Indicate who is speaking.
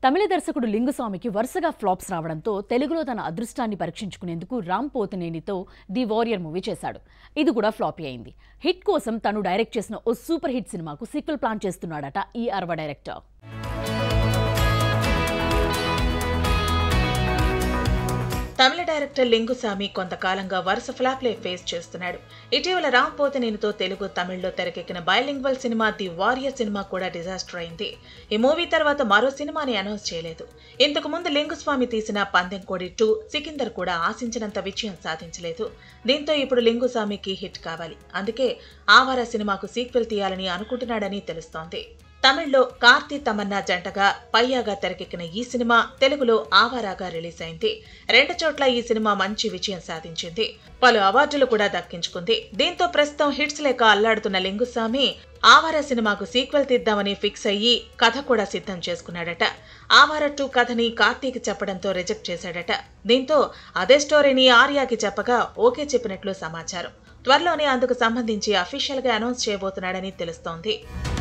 Speaker 1: తమిళ దర్శకుడు లింగుస్వామికి వరుసగా ఫ్లాప్స్ రావడంతో తెలుగులో తన అదృష్టాన్ని పరీక్షించుకునేందుకు రామ్ పోతినేనితో ది వారియర్ మూవీ చేశాడు ఇది కూడా ఫ్లాపీ అయింది హిట్ కోసం తను డైరెక్ట్ చేసిన ఓ సూపర్ హిట్ సినిమాకు సీక్వెల్ ప్లాన్ చేస్తున్నాడట ఈ అరవ డైరెక్టర్
Speaker 2: తమిళ డైరెక్టర్ లింగుస్వామి కొంతకాలంగా వరుస ఫ్లాప్లే ఫేస్ చేస్తున్నాడు ఇటీవల రామ్ పోతినేనితో తెలుగు తమిళ్లో తెరకెక్కిన bilingual cinema the warrior cinema కూడా డిజాస్టర్ అయింది ఈ మూవీ తర్వాత మరో సినిమాని అనౌన్స్ చేయలేదు ఇంతకు ముందు లింగుస్వామి తీసిన పందెంకోడి టూ సికిందర్ కూడా ఆశించినంత విజయం సాధించలేదు దీంతో ఇప్పుడు లింగుస్వామికి హిట్ కావాలి అందుకే ఆవార సినిమాకు సీక్వెల్ తీయాలని అనుకుంటున్నాడని తెలుస్తోంది తమిళ్లో కార్తీ తమన్నా జంటగా పయ్యాగా తెరకెక్కిన ఈ సినిమా తెలుగులో ఆవారాగా రిలీజ్ అయింది రెండు చోట్ల ఈ సినిమా మంచి విజయం సాధించింది పలు అవార్డులు కూడా దక్కించుకుంది దీంతో ప్రస్తుతం హిట్స్ లేక అల్లాడుతున్న లింగుస్వామి ఆవార సినిమాకు సీక్వెల్ తీద్దామని ఫిక్స్ అయ్యి కథ కూడా సిద్ధం చేసుకున్నాడట ఆవార టూ కథని కార్తీకి చెప్పడంతో రిజెక్ట్ చేశాడట దీంతో అదే స్టోరీని ఆర్యాకి చెప్పగా ఓకే చెప్పినట్లు సమాచారం త్వరలోనే అందుకు సంబంధించి అఫీషియల్ గా అనౌన్స్ చేయబోతున్నాడని తెలుస్తోంది